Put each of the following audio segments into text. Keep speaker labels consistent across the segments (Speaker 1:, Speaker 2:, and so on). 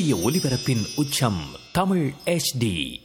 Speaker 1: சூரிய ஒளிபரப்பின் உச்சம் தமிழ் HD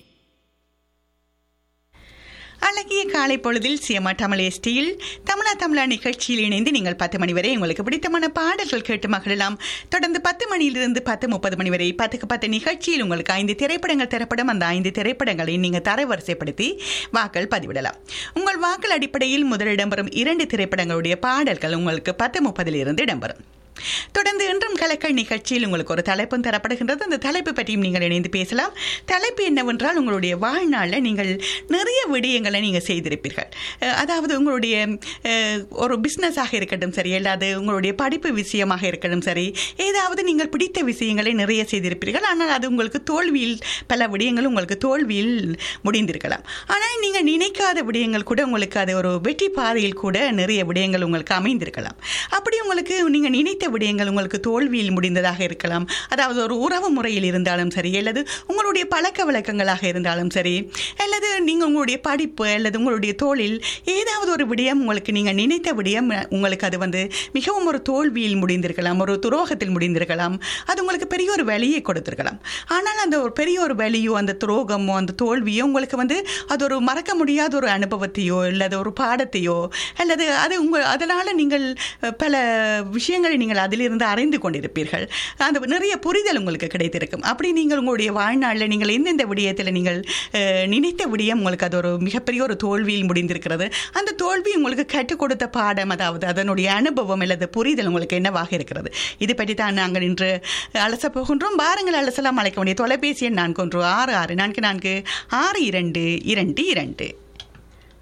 Speaker 2: அழகிய காலை பொழுதில் சியமா தமிழ் எஸ்டியில் தமிழா தமிழா நிகழ்ச்சியில் இணைந்து நீங்கள் பத்து மணி வரை உங்களுக்கு பிடித்தமான பாடல்கள் கேட்டு மகிழலாம் தொடர்ந்து பத்து மணியிலிருந்து பத்து முப்பது மணி வரை பத்துக்கு பத்து நிகழ்ச்சியில் உங்களுக்கு ஐந்து திரைப்படங்கள் தரப்படும் அந்த ஐந்து திரைப்படங்களை நீங்கள் தரவரிசைப்படுத்தி வாக்கள் பதிவிடலாம் உங்கள் வாக்கள் அடிப்படையில் முதலிடம் பெறும் இரண்டு திரைப்படங்களுடைய பாடல்கள் உங்களுக்கு பத்து முப்பதில் இருந்து இடம்பெறும் தொடர்ந்து இன்றும் கலக்கல் நிகழ்ச்சியில் உங்களுக்கு ஒரு தலைப்பும் தரப்படுகின்றது அந்த தலைப்பு பற்றியும் நீங்கள் இணைந்து பேசலாம் தலைப்பு என்னவென்றால் உங்களுடைய வாழ்நாளில் நீங்கள் நிறைய விடயங்களை நீங்கள் செய்திருப்பீர்கள் அஹ் அதாவது உங்களுடைய அஹ், ஒரு பிஸ்னஸாக இருக்கட்டும் சரி அல்லது உங்களுடைய படிப்பு விஷயமாக இருக்கட்டும் சரி ஏதாவது நீங்கள் பிடித்த விஷயங்களை நிறைய செய்திருப்பீர்கள் ஆனால் அது உங்களுக்கு தோல்வியில் பல விடயங்கள் உங்களுக்கு தோல்வியில் முடிந்திருக்கலாம் ஆனால் நீங்கள் நினைக்காத விடயங்கள் கூட உங்களுக்கு அது ஒரு வெற்றி பாதையில் கூட நிறைய விடயங்கள் உங்களுக்கு அமைந்திருக்கலாம் அப்படி உங்களுக்கு நீங்கள் நினைத்த விடயங்கள் உங்களுக்கு தோல்வியில் முடிந்ததாக இருக்கலாம் அதாவது ஒரு உறவு முறையில் இருந்தாலும் சரி அல்லது உங்களுடைய பழக்க வழக்கங்களாக இருந்தாலும் சரி அல்லது நீங்கள் உங்களுடைய படிப்பு அல்லது உங்களுடைய தொழில் ஏதாவது ஒரு விடயம் உங்களுக்கு நீங்கள் நினைத்த விடயம் உங்களுக்கு அது வந்து மிகவும் ஒரு தோல்வியில் முடிந்திருக்கலாம் ஒரு துரோகத்தில் முடிந்திருக்கலாம் அது உங்களுக்கு பெரிய ஒரு வழியை கொடுத்திருக்கலாம் ஆனால் அந்த ஒரு பெரிய ஒரு வலியோ அந்த துரோகமோ அந்த தோல்வியோ உங்களுக்கு வந்து அது ஒரு மறக்க முடியாத ஒரு அனுபவத்தையோ அல்லது ஒரு பாடத்தையோ அல்லது அது உங்கள் அதனால் நீங்கள் அஹ், பல விஷயங்களை நீங்கள் அதிலிருந்து அறிந்து கொண்டிருப்பீர்கள் அந்த நிறைய புரிதல் உங்களுக்கு கிடைத்திருக்கும் அப்படி நீங்கள் உங்களுடைய வாழ்நாளில் நீங்கள் எந்தெந்த விடயத்தில் நீங்கள் அஹ், நினைத்த விடயம் உங்களுக்கு அது ஒரு மிகப்பெரிய ஒரு தோல்வியில் முடிந்திருக்கிறது அந்த தோல்வி உங்களுக்கு கற்றுக் கொடுத்த பாடம் அதாவது அதனுடைய அனுபவம் அல்லது புரிதல் உங்களுக்கு என்னவாக இருக்கிறது இது பற்றி தான் நாங்கள் இன்று அலச போகின்றோம் பாருங்கள் அலசலாம் அழைக்க வேண்டிய தொலைபேசி எண் நான்கு ஒன்று ஆறு ஆறு நான்கு நான்கு ஆறு இரண்டு இரண்டு இரண்டு